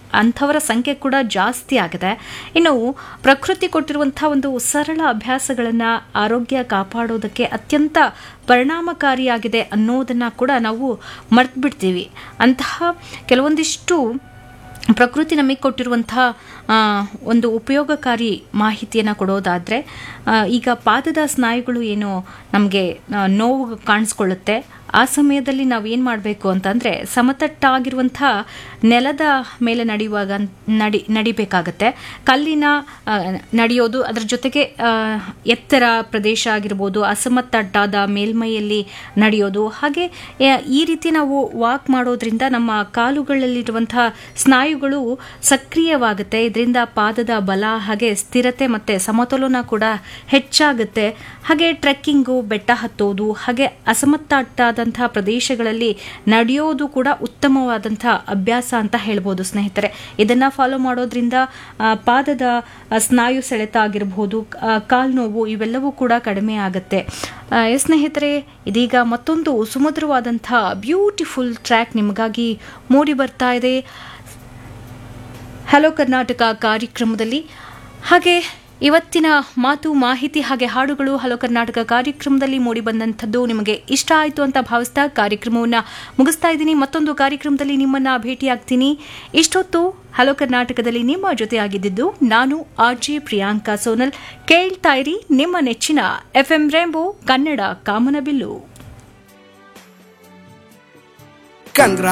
ಅಂಥವರ ಸಂಖ್ಯೆ ಕೂಡ ಜಾಸ್ತಿ ಆಗಿದೆ ಇನ್ನು ಪ್ರಕೃತಿ ಕೊಟ್ಟಿರುವಂಥ ಒಂದು ಸರಳ ಅಭ್ಯಾಸಗಳನ್ನು ಆರೋಗ್ಯ ಕಾಪಾಡೋದಕ್ಕೆ ಅತ್ಯಂತ ಪರಿಣಾಮಕಾರಿಯಾಗಿದೆ ಅನ್ನೋದನ್ನು ಕೂಡ ನಾವು ಮರ್ತು ಬಿಡ್ತೀವಿ ಅಂತಹ ಕೆಲವೊಂದಿಷ್ಟು ಪ್ರಕೃತಿ ನಮಗೆ ಕೊಟ್ಟಿರುವಂತಹ ಆ, ಒಂದು ಉಪಯೋಗಕಾರಿ ಮಾಹಿತಿಯನ್ನು ಕೊಡೋದಾದರೆ ಈಗ ಪಾದದ ಸ್ನಾಯುಗಳು ಏನು ನಮಗೆ ನೋವು ಕಾಣಿಸ್ಕೊಳ್ಳುತ್ತೆ ಆ ಸಮಯದಲ್ಲಿ ನಾವು ಏನು ಮಾಡಬೇಕು ಅಂತಂದರೆ ಸಮತಟ್ಟಾಗಿರುವಂಥ ನೆಲದ ಮೇಲೆ ನಡೆಯುವಾಗ ನಡಿ ನಡಿಬೇಕಾಗತ್ತೆ ಕಲ್ಲಿನ ಆ, ನಡೆಯೋದು ಅದರ ಜೊತೆಗೆ ಆ, ಎತ್ತರ ಪ್ರದೇಶ ಆಗಿರ್ಬೋದು ಅಸಮತಟ್ಟಾದ ಮೇಲ್ಮೈಯಲ್ಲಿ ನಡೆಯೋದು ಹಾಗೆ ಆ, ಈ ರೀತಿ ನಾವು ವಾಕ್ ಮಾಡೋದ್ರಿಂದ ನಮ್ಮ ಕಾಲುಗಳಲ್ಲಿರುವಂಥ ಸ್ನಾಯುಗಳು ಸಕ್ರಿಯವಾಗುತ್ತೆ ಇದರಿಂದ ಪಾದದ ಬಲ ಹಾಗೆ ಸ್ಥಿರತೆ ಮತ್ತು ಸಮತೋಲನ ಕೂಡ ಹೆಚ್ಚಾಗುತ್ತೆ ಹಾಗೆ ಟ್ರೆಕ್ಕಿಂಗು ಬೆಟ್ಟ ಹತ್ತೋದು ಹಾಗೆ ಅಸಮತಟ್ಟಾದಂಥ ಪ್ರದೇಶಗಳಲ್ಲಿ ನಡೆಯೋದು ಕೂಡ ಉತ್ತಮವಾದಂಥ ಅಭ್ಯಾಸ ಅಂತ ಹೇಳ್ಬೋದು ಸ್ನೇಹಿತರೆ ಇದನ್ನು ಫಾಲೋ ಮಾಡೋದ್ರಿಂದ ಆ, ಪಾದದ ಆ, ಸ್ನಾಯು ಸೆಳೆತ ಆಗಿರಬಹುದು ಕಾಲು ನೋವು ಇವೆಲ್ಲವೂ ಕೂಡ ಕಡಿಮೆ ಆಗುತ್ತೆ ಆ, ಎಸ್ ಸ್ನೇಹಿತರೆ ಇದೀಗ ಮತ್ತೊಂದು ಸುಮಧುರವಾದಂಥ ಬ್ಯೂಟಿಫುಲ್ ಟ್ರ್ಯಾಕ್ ನಿಮಗಾಗಿ ಮೂಡಿ ಬರ್ತಾ ಇದೆ ಹಲೋ ಕರ್ನಾಟಕ ಕಾರ್ಯಕ್ರಮದಲ್ಲಿ ಹಾಗೆ ಇವತ್ತಿನ ಮಾತು ಮಾಹಿತಿ ಹಾಗೆ ಹಾಡುಗಳು ಹಲೋ ಕರ್ನಾಟಕ ಕಾರ್ಯಕ್ರಮದಲ್ಲಿ ಮೂಡಿ ಬಂದಂಥದ್ದು ನಿಮಗೆ ಇಷ್ಟ ಆಯಿತು ಅಂತ ಭಾವಿಸ್ತಾ ಕಾರ್ಯಕ್ರಮವನ್ನು ಮುಗಿಸ್ತಾ ಇದ್ದೀನಿ ಮತ್ತೊಂದು ಕಾರ್ಯಕ್ರಮದಲ್ಲಿ ನಿಮ್ಮನ್ನ ಭೇಟಿಯಾಗ್ತೀನಿ ಇಷ್ಟೊತ್ತು ಹಲೋ ಕರ್ನಾಟಕದಲ್ಲಿ ನಿಮ್ಮ ಜೊತೆಯಾಗಿದ್ದು ನಾನು ಆರ್ ಜೆ ಪ್ರಿಯಾಂಕಾ ಸೋನಲ್ ಕೇಳ್ತಾ ಇರಿ ನಿಮ್ಮ ನೆಚ್ಚಿನ ಎಫ್ ಎಂ ರೇಂಬೋ ಕನ್ನಡ ಕಾಮನಬಿಲ್ಲು Congrats.